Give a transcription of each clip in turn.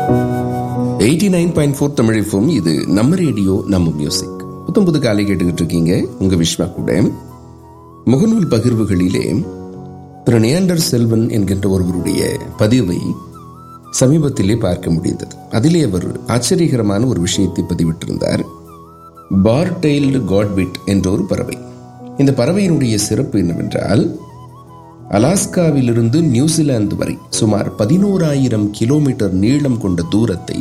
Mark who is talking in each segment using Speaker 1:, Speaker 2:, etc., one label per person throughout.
Speaker 1: eighty nine point four தமிழிஃபும் இது நம்ம ரேடியோ நம்ம மியூசிக் புத்தம் புது காலை கேட்டுக்கிட்டு இருக்கீங்க உங்க விஸ்வா கூட முகநூல் பகிர்வுகளிலே திரு நியாண்டர் செல்வன் என்கின்ற ஒருவருடைய பதிவை சமீபத்திலே பார்க்க முடிந்தது அதிலே அவர் ஆச்சரியகரமான ஒரு விஷயத்தை பதிவிட்டிருந்தார் பார்டெயில்டு காட்விட் என்ற ஒரு பறவை இந்த பறவையினுடைய சிறப்பு என்னவென்றால் அலாஸ்காவிலிருந்து நியூசிலாந்து வரை சுமார் பதினோராயிரம் கிலோமீட்டர் நீளம் கொண்ட தூரத்தை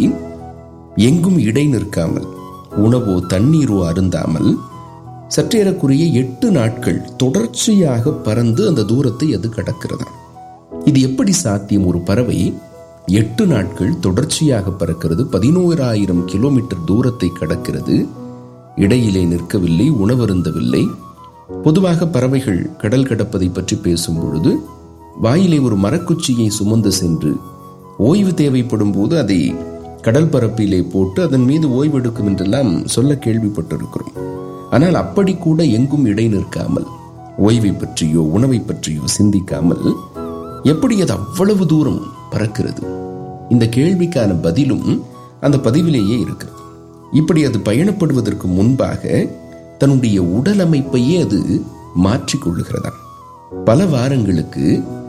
Speaker 1: எங்கும் இடை நிற்காமல் உணவோ தண்ணீரோ அருந்தாமல் சற்றேறக்குரிய எட்டு நாட்கள் தொடர்ச்சியாக பறந்து அந்த தூரத்தை அது கடக்கிறதாம் இது எப்படி சாத்தியம் ஒரு பறவை எட்டு நாட்கள் தொடர்ச்சியாக பறக்கிறது பதினோராயிரம் கிலோமீட்டர் தூரத்தை கடக்கிறது இடையிலே நிற்கவில்லை உணவருந்தவில்லை பொதுவாக பறவைகள் கடல் கடப்பதை பற்றி பேசும் பொழுது வாயிலே ஒரு மரக்குச்சியை சுமந்து சென்று ஓய்வு தேவைப்படும் போது அதை கடல் பரப்பிலே போட்டு அதன் மீது ஓய்வெடுக்கும் என்றெல்லாம் சொல்ல கேள்விப்பட்டிருக்கிறோம் ஆனால் அப்படி கூட எங்கும் இடை நிற்காமல் ஓய்வை பற்றியோ உணவை பற்றியோ சிந்திக்காமல் எப்படி அது அவ்வளவு தூரம் பறக்கிறது இந்த கேள்விக்கான பதிலும் அந்த பதிவிலேயே இருக்கிறது இப்படி அது பயணப்படுவதற்கு முன்பாக தன்னுடைய உடல் அமைப்பையே அது மாற்றிக்கொள்ளுகிறதாம் பல வாரங்களுக்கு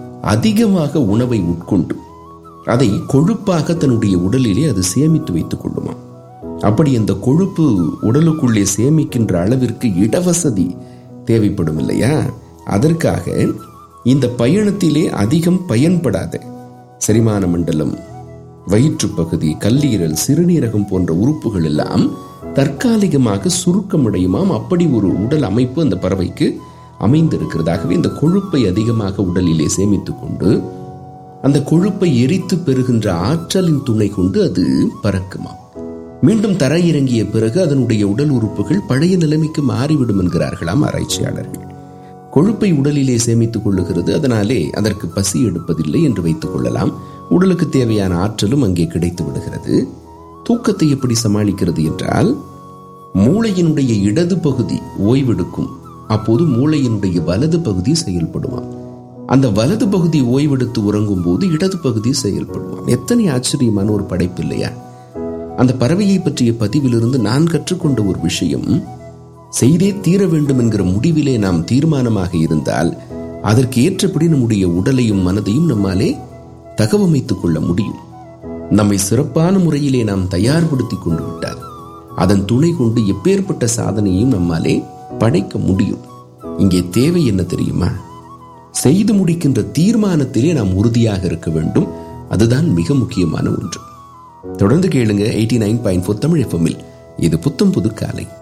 Speaker 1: அதிகமாக உணவை உட்கொண்டு அதை கொழுப்பாக தன்னுடைய உடலிலே அது சேமித்து வைத்துக் கொள்ளுமாம் அப்படி அந்த கொழுப்பு உடலுக்குள்ளே சேமிக்கின்ற அளவிற்கு இடவசதி தேவைப்படும் இல்லையா அதற்காக இந்த பயணத்திலே அதிகம் பயன்படாத செரிமான மண்டலம் வயிற்று பகுதி கல்லீரல் சிறுநீரகம் போன்ற உறுப்புகள் எல்லாம் தற்காலிகமாக சுருக்கமடையுமாம் அப்படி ஒரு உடல் அமைப்பு அந்த பறவைக்கு அமைந்திருக்கிறதாகவே இந்த கொழுப்பை அதிகமாக உடலிலே சேமித்துக் கொண்டு அந்த கொழுப்பை எரித்து பெறுகின்ற ஆற்றலின் துணை கொண்டு அது பறக்குமாம் மீண்டும் தரையிறங்கிய பிறகு அதனுடைய உடல் உறுப்புகள் பழைய நிலைமைக்கு மாறிவிடும் என்கிறார்களாம் ஆராய்ச்சியாளர்கள் கொழுப்பை உடலிலே சேமித்துக் கொள்ளுகிறது அதனாலே அதற்கு பசி எடுப்பதில்லை என்று வைத்துக் கொள்ளலாம் உடலுக்கு தேவையான ஆற்றலும் அங்கே கிடைத்து விடுகிறது தூக்கத்தை எப்படி சமாளிக்கிறது என்றால் மூளையினுடைய இடது பகுதி ஓய்வெடுக்கும் அப்போது மூளையினுடைய வலது பகுதி செயல்படுமாம் அந்த வலது பகுதி ஓய்வெடுத்து உறங்கும் போது இடது பகுதி செயல்படுமாம் எத்தனை ஆச்சரியமான ஒரு படைப்பு இல்லையா அந்த பறவையை பற்றிய பதிவிலிருந்து நான் கற்றுக்கொண்ட ஒரு விஷயம் செய்தே தீர வேண்டும் என்கிற முடிவிலே நாம் தீர்மானமாக இருந்தால் அதற்கு ஏற்றபடி நம்முடைய உடலையும் மனதையும் நம்மாலே தகவமைத்துக் கொள்ள முடியும் நம்மை சிறப்பான முறையிலே நாம் தயார்படுத்தி கொண்டு விட்டால் அதன் துணை கொண்டு எப்பேற்பட்ட சாதனையும் நம்மாலே படைக்க முடியும் இங்கே தேவை என்ன தெரியுமா செய்து முடிக்கின்ற தீர்மானத்திலே நாம் உறுதியாக இருக்க வேண்டும் அதுதான் மிக முக்கியமான ஒன்று தொடர்ந்து கேளுங்க eighty nine point four Tamil எஃப்எம்மில் இது புத்தம் புது காலை